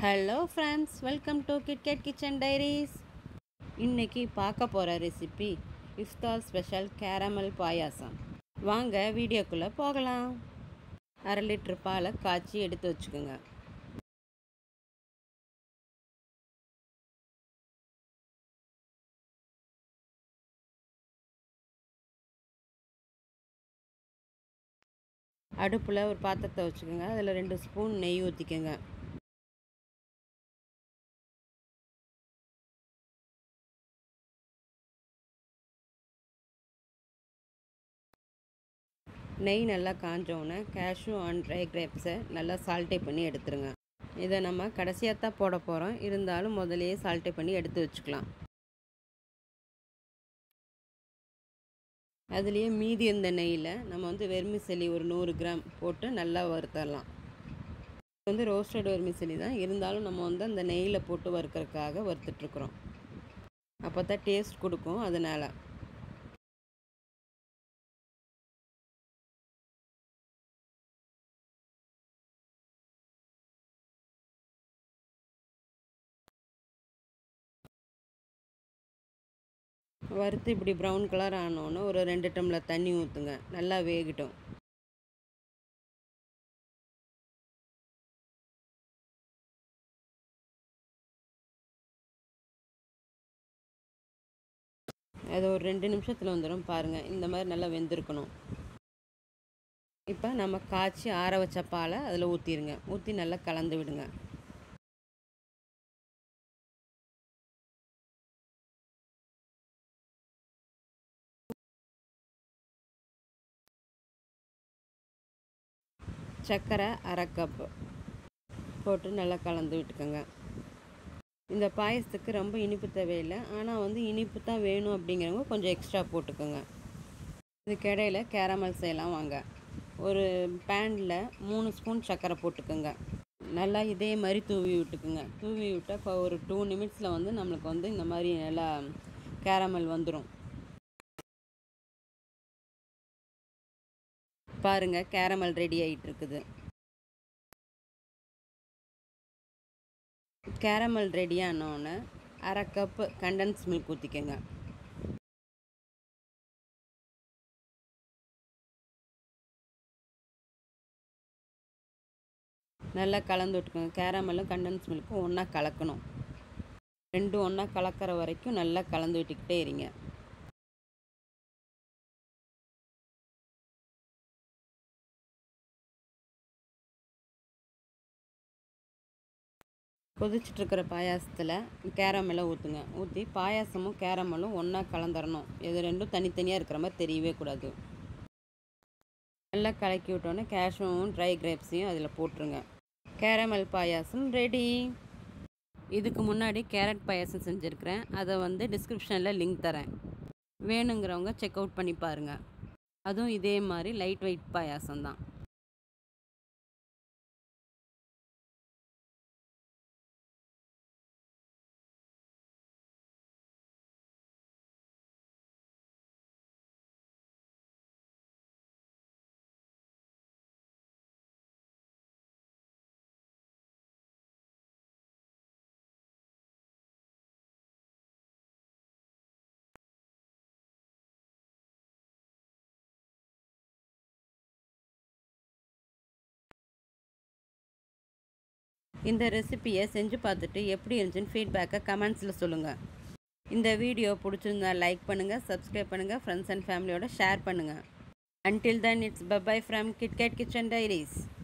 hello friends welcome to KitKat kitchen diaries இன்னைக்கு பார்க்க போகிற recipe iftar special caramel payasam வாங்க வீடியோக்குள்ளே போகலாம் அரை லிட்டர் பாலை காய்ச்சி எடுத்து வச்சுக்கோங்க அடுப்பில் ஒரு பாத்திரத்தை வச்சுக்கோங்க அதில் ரெண்டு ஸ்பூன் நெய் ஊற்றிக்கோங்க நெய் நல்லா காஞ்சோன்னே கேஷ்யூ அண்ட் ட்ரை கிரேப்ஸை நல்லா சால்ட்டே பண்ணி எடுத்துருங்க இதை நம்ம கடைசியாக தான் போட போகிறோம் இருந்தாலும் முதலையே சால்ட்டே பண்ணி எடுத்து வச்சுக்கலாம் அதுலேயே மீதி இருந்த நெய்யில் நம்ம வந்து வெர்மிசெலி ஒரு நூறு கிராம் போட்டு நல்லா வறுத்தரலாம் இது வந்து ரோஸ்டட் வெர்மிசெலி தான் இருந்தாலும் நம்ம வந்து அந்த நெய்யில் போட்டு வறுக்கிறதுக்காக வறுத்துட்ருக்குறோம் அப்போ தான் டேஸ்ட் கொடுக்கும் அதனால் வறுத்து இப்படி ப்ரௌன் கலர் ஆனோன்னு ஒரு ரெண்டு டம்ளர் தண்ணி ஊற்றுங்க நல்லா வேகட்டும் அது ஒரு ரெண்டு நிமிஷத்தில் வந்துடும் பாருங்கள் இந்த மாதிரி நல்லா வெந்திருக்கணும் இப்போ நம்ம காய்ச்சி ஆற வச்ச பாலை அதில் ஊற்றிடுங்க ஊற்றி நல்லா கலந்து விடுங்க சர்க்கரை அரை கப்பு போட்டு நல்லா கலந்து விட்டுக்கோங்க இந்த பாயசத்துக்கு ரொம்ப இனிப்பு தேவையில்லை ஆனால் வந்து இனிப்பு தான் வேணும் அப்படிங்கிறவங்க கொஞ்சம் எக்ஸ்ட்ரா போட்டுக்கோங்க இதுக்கு இடையில கேரமல் செய்யலாம் வாங்க ஒரு பேனில் மூணு ஸ்பூன் சர்க்கரை போட்டுக்கோங்க நல்லா இதே மாதிரி தூவி விட்டுக்குங்க தூவி விட்டால் இப்போ ஒரு டூ நிமிட்ஸில் வந்து நம்மளுக்கு வந்து இந்த மாதிரி நல்லா கேரமல் வந்துடும் பாருங்கள் கேரமல் ரெடி ஆகிட்டு இருக்குது கேரமல் ரெடி ஆனோடனே அரை கப்பு கண்டன்ஸ் மில்க் ஊற்றிக்கோங்க நல்லா கலந்து விட்டுக்கோங்க கேரமலும் கண்டன்ஸ் மில்க்கும் ஒன்றா கலக்கணும் ரெண்டும் ஒன்றா கலக்கிற வரைக்கும் நல்லா கலந்து விட்டுக்கிட்டே இருங்க கொதிச்சிட்ருக்கிற பாயாசத்தில் கேரமெல்லாம் ஊற்றுங்க ஊற்றி பாயாசமும் கேரமலும் ஒன்றா கலந்துடணும் இது ரெண்டும் தனித்தனியாக இருக்கிற மாதிரி தெரியவே கூடாது நல்லா கலக்கி விட்டோன்னே கேஷ்யூவும் ட்ரை கிரேப்ஸையும் அதில் போட்டுருங்க கேரமல் பாயாசம் ரெடி இதுக்கு முன்னாடி கேரட் பாயாசம் செஞ்சுருக்கிறேன் அதை வந்து டிஸ்கிரிப்ஷனில் லிங்க் தரேன் வேணுங்கிறவங்க செக் அவுட் பண்ணி பாருங்கள் அதுவும் இதே மாதிரி லைட் வெயிட் பாயாசம் தான் இந்த ரெசிப்பியை செஞ்சு பார்த்துட்டு எப்படி இருந்துச்சுன்னு ஃபீட்பேக்கை கமெண்ட்ஸில் சொல்லுங்கள் இந்த வீடியோ பிடிச்சிருந்தா லைக் பண்ணுங்கள் சப்ஸ்கிரைப் பண்ணுங்கள் ஃப்ரெண்ட்ஸ் அண்ட் ஃபேமிலியோட ஷேர் பண்ணுங்கள் until then it's bubye from KitKat kitchen diaries